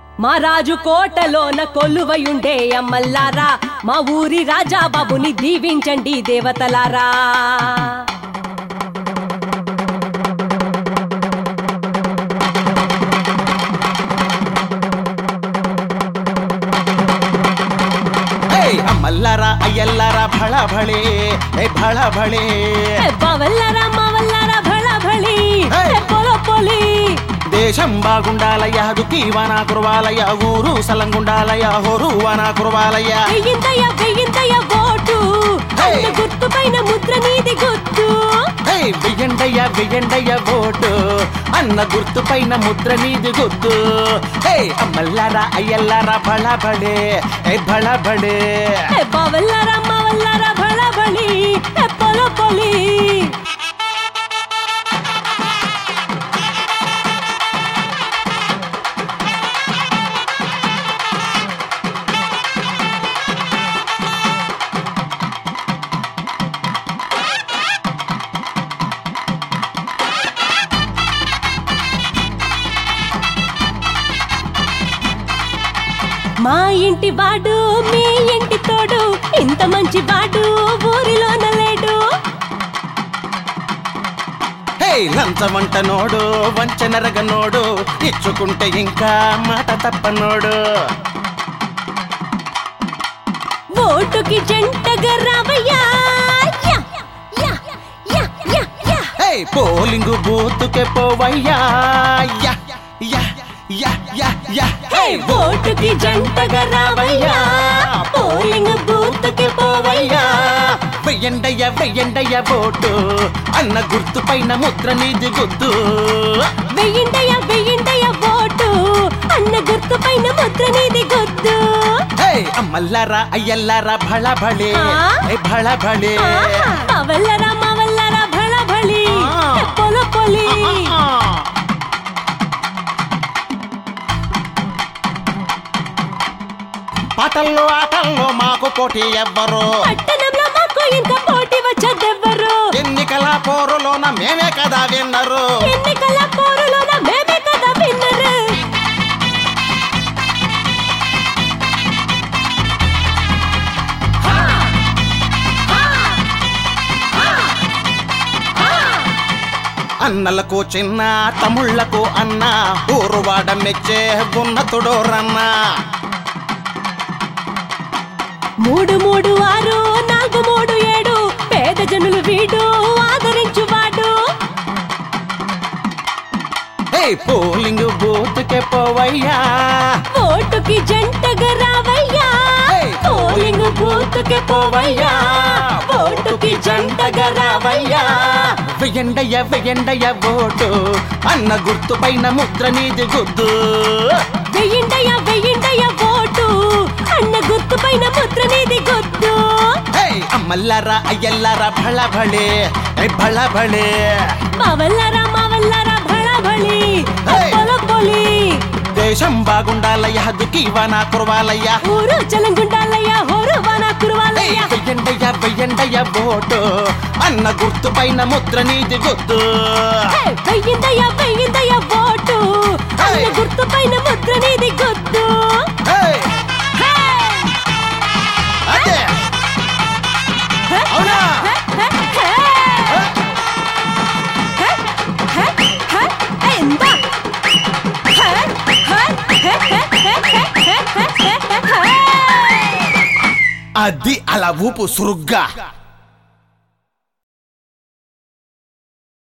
మా రాజు కోటలోన కొలువయుండే అమ్మల్లారా మా ఊరి రాజా బాబుని దీవించండి దేవతలారా ಹೇ ಅಮ್ಮಲ್ಲಾರ ಅಯ್ಯಲ್ಲಾರ ಭಳ ಭಳೆ ಹೇ ಭಳ ಭಳೆ ఏ బావల్లారా మావల్లారా భళ భళి హే! ఏ పొల పొలి దేశం బాగుండాలయ్య దుఃఖీవానా కురవాలయ్య ఊరు సలంగుండాలయ్య హోరువానా కురవాలయ్య వెయ్యిందయ్య వెయ్యిందయ్య ఓటు హే! అన్న గుర్తు పైన ముద్ర నీది గుర్తు హే వెయ్యండయ్య వెయ్యండయ్య ఓటు అన్న గుర్తు పైన ముద్ర నీది గుర్తు హే అమ్మల్లారా అయ్యల్లారా భళ భడే హే భళ భడే ఏ బావల్లారా మావల్లారా భళ భళి ఏ పొల పొలి మా ఇంటి వాడు మీ ఇంటి తోడు ఇంత మంచి వాడు ఊరిలోన లేడు హే లంచమంట నోడు వంచనరగ నోడు ఇచ్చుకుంటే ఇంకా మాట తప్పనోడు ఓటుకి జంటగా రావయ్యా యా, యా, యా, యా, యా. హే పోలింగు బూతుకే పోవయ్యా యా, యా, యా, యా, యా. హే, ఓటుకి జంటగా రావయ్యా పోలింగ్ బూత్కి పోవయ్యా వెయ్యండయ్య వెయ్యండయ్య ఓటు అన్న గుర్తు పైన ముద్ర నీది గుర్తు వెయ్యిండయ్య వెయ్యిండయ్య ఓటు అన్న గుర్తు పైన ముద్ర నీది గుర్తు హే అమ్మల్లారా అయ్యల్లారా భళ భళే ఆ? హే భళ భళే అవల్లరా మావల్లరా భళ భళి ఆ. ఏ పొల పొలి పాటల్లో ఆటల్లో మాకు పోటీ ఎవ్వరు పట్టణంలో మాకు ఇంకా పోటీ వచ్చేదెవ్వరు ఎన్నికల పోరులోన మేమే కదా విన్నరు ఎన్నికల పోరులోన మేమే కదా విన్నరు అన్నలకు చిన్న తమ్ముళ్లకు అన్న ఊరువాడ మెచ్చే ఉన్నతుడు రన్న మూడు మూడు ఆరు నాలుగు మూడు ఏడు పేద జనులు వీడు ఆదరించువాడు హే పోలింగ్ బూత్కే పోవయ్యా ఓటుకి జంటగా రావయ్యా హే! పోలింగ్ బూత్కి పోవయ్యా ఓటుకి జంటగా రావయ్యా వెయ్యండయ్య వెయ్యండయ్య ఓటు అన్న గుర్తు పైన ముద్ర నీది గుర్తు వెయ్యిండయ్య వెయ్యిండయ్య ఓటు అన్న గుర్తు పైన ముద్ర నీది గుర్తు హే అమ్మల్లారా అయ్యల్లారా భళ భళే హే భళ భళే మావల్లారా మావల్లారా భళ భళి హే! పొల పొలి దేశం బాగుండాలయ్య దుఃఖీవానా కురవాలయ్య ఊరు చలంగుండాలయ్య హోరు వాన హే, కురవాలయ్య వెయ్యండయ్య వెయ్యండయ్య ఓటు అన్న గుర్తు పైన ముద్ర నీది గుర్తు హే! వెయ్యిందయ్య వెయ్యిందయ్య ఓటు అన్న గుర్తు పైన ముద్ర నీది గుర్తు హే, హే! అదే హే! అవునా? హే! హే! హే! హే, హే! హే! హే! హే! ఇందా! హే! హే! హే! హే! హే! హే! హే! హే! హే! హే! అది అలా ఊపు సురుగ్గా